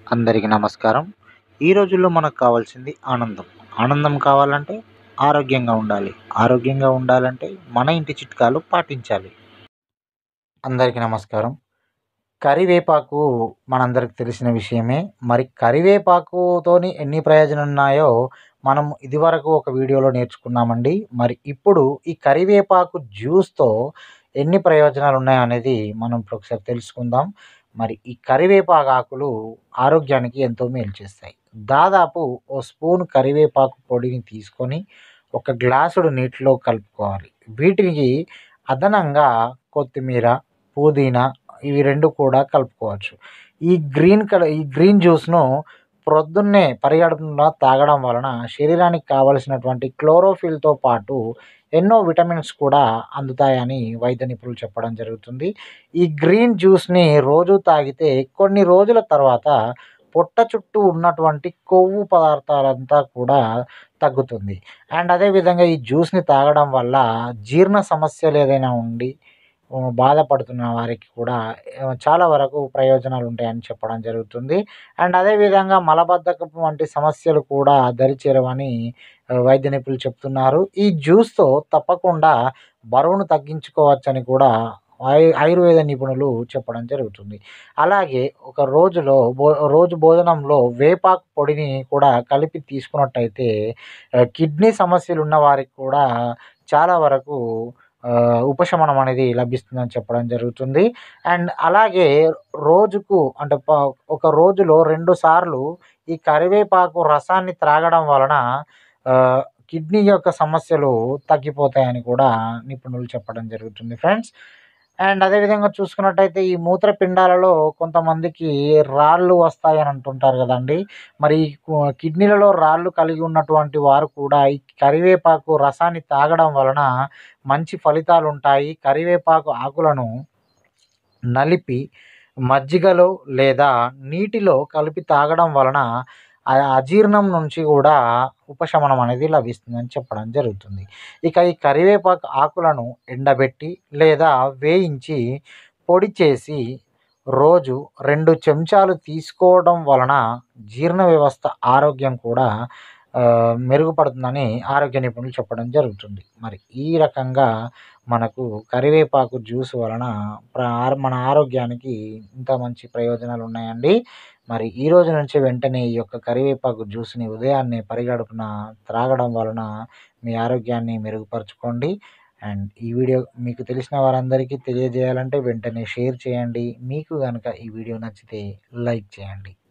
అందరికీ నమస్కారం ఈ రోజుల్లో మనకు కావాల్సింది ఆనందం ఆనందం కావాలంటే ఆరోగ్యంగా ఉండాలి ఆరోగ్యంగా ఉండాలంటే మన ఇంటి చిట్కాలు పాటించాలి అందరికీ నమస్కారం కరివేపాకు మనందరికి తెలిసిన విషయమే మరి కరివేపాకుతోని ఎన్ని ప్రయోజనాలు ఉన్నాయో మనం ఇదివరకు ఒక వీడియోలో నేర్చుకున్నామండి మరి ఇప్పుడు ఈ కరివేపాకు జ్యూస్తో ఎన్ని ప్రయోజనాలు ఉన్నాయో అనేది మనం ఇప్పుడు ఒకసారి తెలుసుకుందాం మరి ఈ కరివేపాకు ఆకులు ఆరోగ్యానికి ఎంతో మేలు చేస్తాయి దాదాపు ఓ స్పూన్ కరివేపాకు పొడిని తీసుకొని ఒక గ్లాసుడు నీటిలో కలుపుకోవాలి వీటికి అదనంగా కొత్తిమీర పుదీనా ఇవి రెండు కూడా కలుపుకోవచ్చు ఈ గ్రీన్ కలర్ ఈ గ్రీన్ జ్యూస్ను ప్రొద్దున్నే పరిగడుపున తాగడం వలన శరీరానికి కావలసినటువంటి క్లోరోఫిల్తో పాటు ఎన్నో విటమిన్స్ కూడా అందుతాయని వైద్య నిపుణులు చెప్పడం జరుగుతుంది ఈ గ్రీన్ జ్యూస్ని రోజు తాగితే కొన్ని రోజుల తర్వాత పొట్ట చుట్టూ ఉన్నటువంటి కొవ్వు పదార్థాలంతా కూడా తగ్గుతుంది అండ్ అదేవిధంగా ఈ జ్యూస్ని తాగడం వల్ల జీర్ణ సమస్యలు ఏదైనా ఉండి ఆ, బాధపడుతున్న వారికి కూడా ఆ, చాలా వరకు ప్రయోజనాలు ఉంటాయని చెప్పడం జరుగుతుంది అండ్ అదేవిధంగా మలబద్ధకం వంటి సమస్యలు కూడా దరిచేరవని ఆ, వైద్య నిపుణులు చెప్తున్నారు ఈ జ్యూస్తో తప్పకుండా బరువును తగ్గించుకోవచ్చని కూడా ఆయు ఆయుర్వేద నిపుణులు చెప్పడం జరుగుతుంది అలాగే ఒక రోజులో భో రోజు భోజనంలో వేపాకు పొడిని కూడా కలిపి తీసుకున్నట్టయితే ఆ, కిడ్నీ సమస్యలు ఉన్న వారికి కూడా చాలా వరకు ఆ, ఉపశమనం అనేది లభిస్తుందని చెప్పడం జరుగుతుంది అండ్ అలాగే రోజుకు అంటే ప- ఒక రోజులో రెండు సార్లు ఈ కరివేపాకు రసాన్ని త్రాగడం వలన ఆ, కిడ్నీ యొక్క సమస్యలు తగ్గిపోతాయని కూడా నిపుణులు చెప్పడం జరుగుతుంది ఫ్రెండ్స్ అండ్ అదేవిధంగా చూసుకున్నట్టయితే ఈ మూత్రపిండాలలో కొంతమందికి రాళ్ళు వస్తాయని అంటుంటారు కదండి మరి ఈ కు- కిడ్నీలలో రాళ్ళు కలిగి ఉన్నటువంటి వారు కూడా ఈ కరివేపాకు రసాన్ని తాగడం వలన మంచి ఫలితాలు ఉంటాయి కరివేపాకు ఆకులను నలిపి మజ్జిగలో లేదా నీటిలో కలిపి తాగడం వలన ఆ అజీర్ణం నుంచి కూడా ఉపశమనం అనేది లభిస్తుందని చెప్పడం జరుగుతుంది ఇక ఈ కరివేపాకు ఆకులను ఎండబెట్టి లేదా వేయించి పొడి చేసి రోజు రెండు చెంచాలు తీసుకోవడం వలన జీర్ణ వ్యవస్థ ఆరోగ్యం కూడా ఆ, మెరుగుపడుతుందని ఆరోగ్య నిపుణులు చెప్పడం జరుగుతుంది మరి ఈ రకంగా మనకు కరివేపాకు జ్యూస్ వలన ప్ర- ఆర- మన ఆరోగ్యానికి ఇంత మంచి ప్రయోజనాలు ఉన్నాయండి మరి ఈ రోజు నుంచి వెంటనే ఈ యొక్క కరివేపాకు జ్యూస్ని ఉదయాన్నే పరిగడుపున త్రాగడం వలన మీ ఆరోగ్యాన్ని మెరుగుపరచుకోండి అండ్ ఈ వీడియో మీకు తెలిసిన వారందరికీ తెలియజేయాలంటే వెంటనే షేర్ చేయండి మీకు కనుక ఈ వీడియో నచ్చితే లైక్ చేయండి